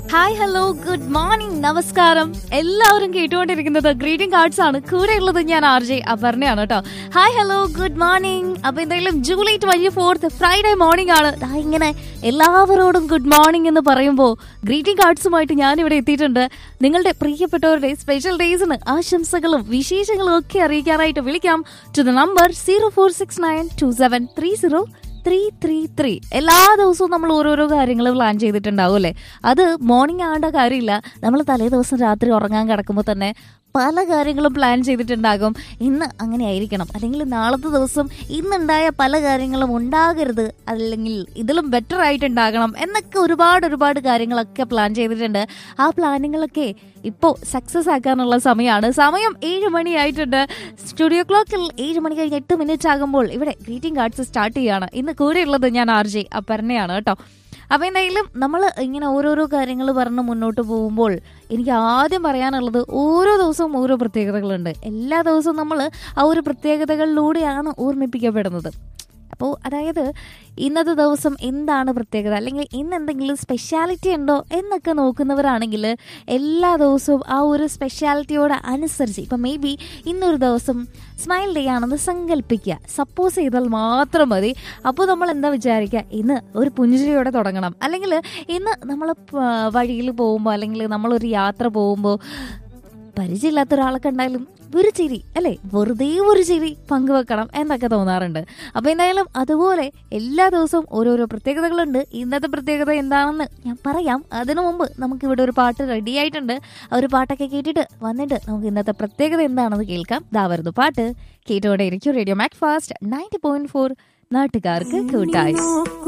hi hello good morning നമസ്കാരം എല്ലാവരും കേട്ടുകൊണ്ടിരിക്കുന്നത് ഗ്രീറ്റിംഗ് കാർഡ്സ് ആണ് കൂടെ ഉള്ളത് ഞാൻ ആർ ജെ അപർണയാണ് കേട്ടോ ഹായ് ഹലോ ഗുഡ് മോർണിംഗ് അപ്പൊ എന്തായാലും July twenty fourth Friday morning ആണ് ദാ ഇങ്ങനെ എല്ലാവരോടും ഗുഡ് മോർണിംഗ് എന്ന് പറയുമ്പോൾ ഗ്രീറ്റിംഗ് കാർഡ്സുമായിട്ട് ഞാൻ ഇവിടെ എത്തിയിട്ടുണ്ട് നിങ്ങളുടെ പ്രിയപ്പെട്ടവരുടെ സ്പെഷ്യൽ ഡേയ്സിന് ആശംസകളും വിശേഷങ്ങളും ഒക്കെ അറിയിക്കാനായിട്ട് വിളിക്കാം to the number zero four six nine two seven three zero three three three എല്ലാ ദിവസവും നമ്മൾ ഓരോരോ കാര്യങ്ങൾ പ്ലാൻ ചെയ്തിട്ടുണ്ടാവും അല്ലേ അത് മോർണിംഗ് ആവേണ്ട കാര്യമില്ല നമ്മൾ തലേ ദിവസം രാത്രി ഉറങ്ങാൻ കിടക്കുമ്പോൾ തന്നെ പല കാര്യങ്ങളും പ്ലാൻ ചെയ്തിട്ടുണ്ടാകും ഇന്ന് അങ്ങനെ ആയിരിക്കണം അല്ലെങ്കിൽ നാളത്തെ ദിവസം ഇന്നുണ്ടായ പല കാര്യങ്ങളും ഉണ്ടാകരുത് അല്ലെങ്കിൽ ഇതിലും ബെറ്റർ ആയിട്ടുണ്ടാകണം എന്നൊക്കെ ഒരുപാട് ഒരുപാട് കാര്യങ്ങളൊക്കെ പ്ലാൻ ചെയ്തിട്ടുണ്ട് ആ പ്ലാനിങ്ങളൊക്കെ ഇപ്പോൾ സക്സസ് ആക്കാനുള്ള സമയമാണ് സമയം ഏഴ് മണിയായിട്ടുണ്ട് സ്റ്റുഡിയോ ക്ലോക്കിൽ ഏഴ് മണി കഴിഞ്ഞ് എട്ട് മിനിറ്റ് ആകുമ്പോൾ ഇവിടെ ഗ്രീറ്റിംഗ് കാർഡ്സ് സ്റ്റാർട്ട് ചെയ്യാണ് ഇന്ന് കൂടെയുള്ളത് ഞാൻ ആർ ജെ അപർണയാണ് കേട്ടോ അപ്പോൾ എന്തായാലും നമ്മൾ ഇങ്ങനെ ഓരോരോ കാര്യങ്ങൾ പറഞ്ഞ് മുന്നോട്ട് പോകുമ്പോൾ എനിക്ക് ആദ്യം പറയാനുള്ളത് ഓരോ ദിവസവും ഓരോ പ്രത്യേകതകളുണ്ട് എല്ലാ ദിവസവും നമ്മൾ ആ ഒരു പ്രത്യേകതകളിലൂടെയാണ് ഓർമ്മിപ്പിക്കപ്പെടുന്നത് അപ്പോൾ അതായത് ഇന്നത്തെ ദിവസം എന്താണ് പ്രത്യേകത അല്ലെങ്കിൽ ഇന്ന് എന്തെങ്കിലും സ്പെഷ്യാലിറ്റി ഉണ്ടോ എന്നൊക്കെ നോക്കുന്നവരാണെങ്കിൽ എല്ലാ ദിവസവും ആ ഒരു സ്പെഷ്യാലിറ്റിയോട് അനുസരിച്ച് ഇപ്പം മേ ബി ഇന്നൊരു ദിവസം സ്മൈൽ ഡേ ആണെന്ന് സങ്കല്പിക്കുക സപ്പോസ് ചെയ്താൽ മാത്രം മതി അപ്പോൾ നമ്മൾ എന്താ വിചാരിക്കുക ഇന്ന് ഒരു പുഞ്ചിരിയോടെ തുടങ്ങണം അല്ലെങ്കിൽ ഇന്ന് നമ്മൾ വഴിയിൽ പോകുമ്പോൾ അല്ലെങ്കിൽ നമ്മളൊരു യാത്ര പോകുമ്പോൾ പരിചയമില്ലാത്ത ഒരാളെ കണ്ടാലും ഒരു ചിരി അല്ലേ വെറുതെ ഒരു ചിരി പങ്കുവെക്കണം എന്നൊക്കെ തോന്നാറുണ്ട് അപ്പൊ എന്തായാലും അതുപോലെ എല്ലാ ദിവസവും ഓരോരോ പ്രത്യേകതകളുണ്ട് ഇന്നത്തെ പ്രത്യേകത എന്താണെന്ന് ഞാൻ പറയാം അതിനു മുമ്പ് നമുക്ക് ഇവിടെ ഒരു പാട്ട് റെഡി ആയിട്ടുണ്ട് ആ ഒരു പാട്ടൊക്കെ കേട്ടിട്ട് വന്നിട്ട് നമുക്ക് ഇന്നത്തെ പ്രത്യേകത എന്താണെന്ന് കേൾക്കാം ദാ വരുന്നു പാട്ട് കേട്ടോടെ ഇരിക്കും radio Mac Fast ninety point four നാട്ടുകാർക്ക് കൂട്ടായി